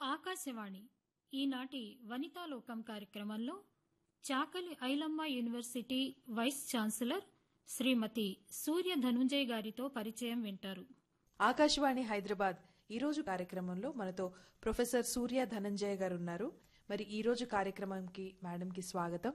ఆకాశవాణి ఈనాటి వనితాలోకం కార్యక్రమంలో Chakali Ailamma university vice chancellor Shrimati Surya Dhanunjay గారితో పరిచయం వింటారు ఆకాశవాణి హైదరాబాద్ ఈ రోజు కార్యక్రమంలో మనతో ప్రొఫెసర్ సూర్య ధనంజయ గారు ఉన్నారు మరి ఈ రోజు కార్యక్రమంకి మేడంకి స్వాగతం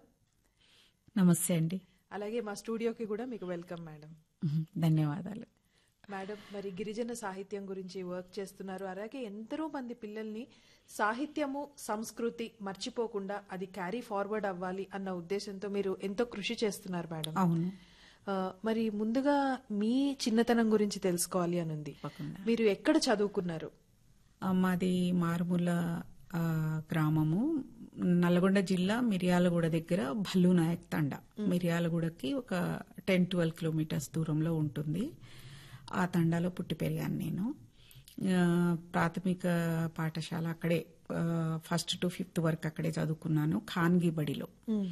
నమస్తే అండి అలాగే మా స్టూడియోకి కూడా మీకు వెల్కమ్ మేడం ధన్యవాదాలు మేడం మరి గిరిజన సాహిత్యం గురించి వర్క్ చేస్తున్నారు అలాగే ఎందరో మంది పిల్లల్ని సాహిత్యము సంస్కృతి మర్చిపోకుండా అది క్యారీ ఫార్వర్డ్ అవ్వాలి అన్న ఉద్దేశంతో మీరు ఎంతో కృషి చేస్తున్నారు మేడం అవును ఆ, మరి ముందుగా మీ చిన్నతనం గురించి తెలుసుకోవాలి అని ఉంది తప్పకుండా. మీరు ఎక్కడ చదువుకున్నారు ఆ, మాది మారుమూల ఆ, గ్రామము నల్గొండ జిల్లా మిర్యాలగూడ దగ్గర భల్లు నాయక్ తండ మిర్యాలగూడకి ఒక టెన్ ట్వెల్వ్ కిలోమీటర్స్ దూరంలో ఉంటుంది ఆ తండాలో పుట్టి పెరిగాను నేను ఆ, ప్రాథమిక పాఠశాల అక్కడే ఫస్ట్ టు ఫిఫ్త్ వరకు అక్కడే చదువుకున్నాను ఖాన్గి బడిలో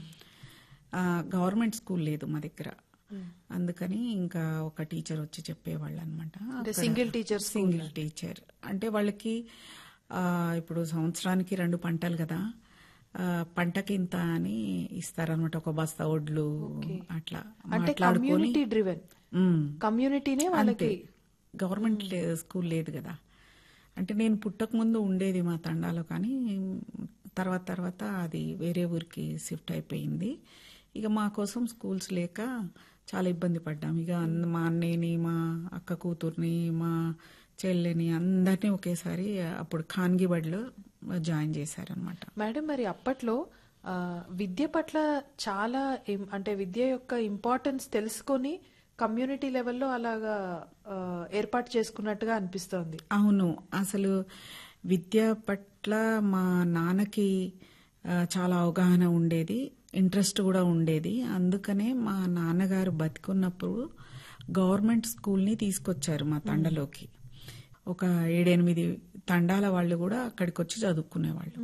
ఆ, గవర్నమెంట్ స్కూల్ లేదు మా దగ్గర అందుకని ఇంకా ఒక టీచర్ వచ్చి చెప్పేవాళ్ళు అనమాట అంటే సింగిల్ టీచర్ సింగిల్ టీచర్ అంటే వాళ్ళకి ఆ, ఇప్పుడు సంవత్సరానికి రెండు పంటలు కదా ఆ, పంటకి ఇంత అని ఇస్తారనమాట ఒక బస్తా ఒడ్లు అట్లా అంటే మాట్లాడుకొని కమ్యూనిటీ డ్రివెన్ ఉమ్. కమ్యూనిటీనే వాళ్ళకి గవర్నమెంట్ లే- స్కూల్ లేదు కదా అంటే నేను పుట్టక ముందు ఉండేది మా తండాలో కానీ తర్వాత తర్వాత అది వేరే ఊరికి షిఫ్ట్ అయిపోయింది ఇక మా కోసం స్కూల్స్ లేక చాలా ఇబ్బంది పడ్డాం ఇక అన్న- మా అన్నయ్యని మా అక్క కూతుర్ని మా చెల్లిని అందరినీ ఒకేసారి అప్పుడు ఖాన్గి బడిలో జాయిన్ చేశారనమాట మేడం మరి అప్పట్లో ఆ, విద్య పట్ల చాలా ఇం- అంటే విద్య యొక్క ఇంపార్టెన్స్ తెలుసుకొని కమ్యూనిటీ లెవెల్లో అలాగా ఆ, ఏర్పాటు చేసుకున్నట్టుగా అనిపిస్తోంది అవును అసలు విద్య పట్ల మా నాన్నకి ఆ, చాలా అవగాహన ఉండేది ఇంట్రెస్ట్ కూడా ఉండేది అందుకనే మా నాన్నగారు బతికున్నప్పుడు గవర్నమెంట్ స్కూల్ని తీసుకొచ్చారు మా తండలోకి ఒక ఏడెనిమిది తండాల వాళ్ళు కూడా అక్కడికి వచ్చి చదువుకునేవాళ్ళు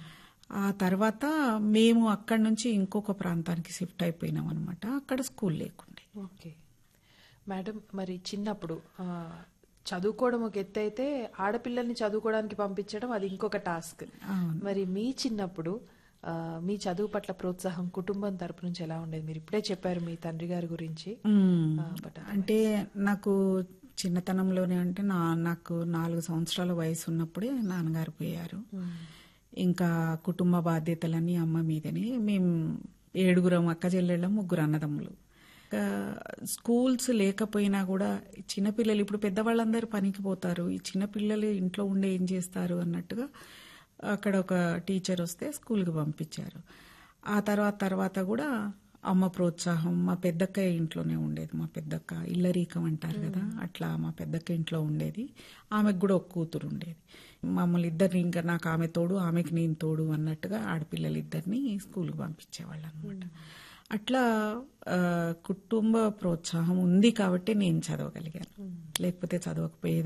ఆ తర్వాత మేము అక్కడి నుంచి ఇంకొక ప్రాంతానికి షిఫ్ట్ అయిపోయినాం అనమాట అక్కడ స్కూల్ లేకుండే ఓకే మేడం మరి చిన్నప్పుడు ఆ, చదువుకోవడం ఒక ఎత్తు అయితే ఆడపిల్లల్ని చదువుకోవడానికి పంపించడం అది ఇంకొక టాస్క్ అవును. మరి మీ చిన్నప్పుడు ఆ, మీ చదువు పట్ల ప్రోత్సాహం కుటుంబం తరపు నుంచి ఎలా ఉండేది మీరు ఇప్పుడే చెప్పారు మీ తండ్రి గారి గురించి మ్మ్. ఆ, బట్ అంటే నాకు చిన్నతనంలోనే అంటే నా నాకు నాలుగు సంవత్సరాల వయసు ఉన్నప్పుడే నాన్నగారు పోయారు ఇంకా కుటుంబ బాధ్యతలన్నీ అమ్మ మీదనే మేము ఏడుగురం అక్క చెల్లెళ్ళం ముగ్గురు అన్నదమ్ములు ఇంకా స్కూల్స్ లేకపోయినా కూడా చిన్నపిల్లలు ఇప్పుడు పెద్దవాళ్ళందరూ పనికి పోతారు ఈ చిన్నపిల్లలు ఇంట్లో ఉండే ఏం చేస్తారు అన్నట్టుగా అక్కడ ఒక టీచర్ వస్తే స్కూల్కి పంపించారు ఆ తర్వాత తర్వాత కూడా అమ్మ ప్రోత్సాహం మా పెద్దక్క ఇంట్లోనే ఉండేది మా పెద్దక్క ఇల్లరీకం అంటారు కదా అట్లా మా పెద్దక్క ఇంట్లో ఉండేది ఆమెకు కూడా ఒక కూతురు ఉండేది మమ్మల్ని ఇద్దరిని ఇంకా నాకు ఆమె తోడు ఆమెకి నేను తోడు అన్నట్టుగా ఆడపిల్లలు ఇద్దరిని స్కూల్కి పంపించేవాళ్ళు అనమాట అట్లా ఆ, కుటుంబ ప్రోత్సాహం ఉంది కాబట్టి నేను చదవగలిగాను లేకపోతే చదవకపోయేది